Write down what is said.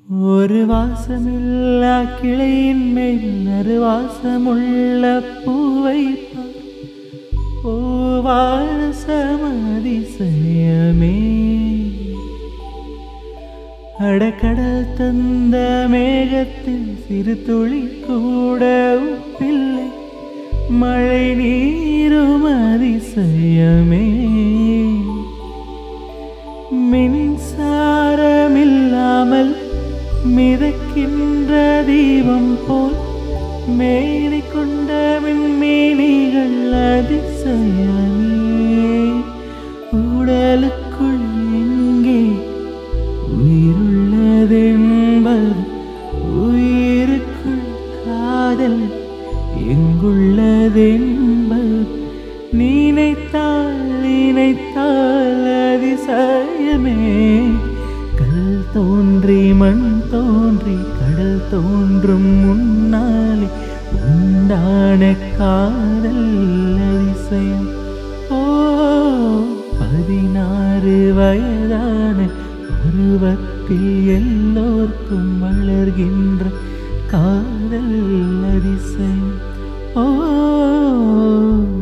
ஒரு வாசமில்லா கிளையின் மேல் நறுவாசமுள்ள பூவை பார். ஓ வாசமதிசயமே அடக்கடல் தந்த மேகத்தில் சிறு துளி கூட உப்பில்லை மழை நீரும் அதிசயமே மின்சாரமில்லாமல் மிதக்கின்ற தீபம் போல் மேடை கொண்ட விண்மீனிகள் அதிசயமே உடலுக்குள் எங்கே உயிருள்ளதென்பது உயிருக்குள் காதல் எங்குள்ளதென்பது நினைத்தால் நினைத்தால் அதிசயமே கல் தோன்றி மண் தோன்றி கடல் தோன்றும் முன்னாலே உண்டான காதல் அதிசயம் ஓ பதினாறு வயதான பருவத்தில் எல்லோர்க்கும் வளர்கின்ற காதல் அதிசயம் ஓ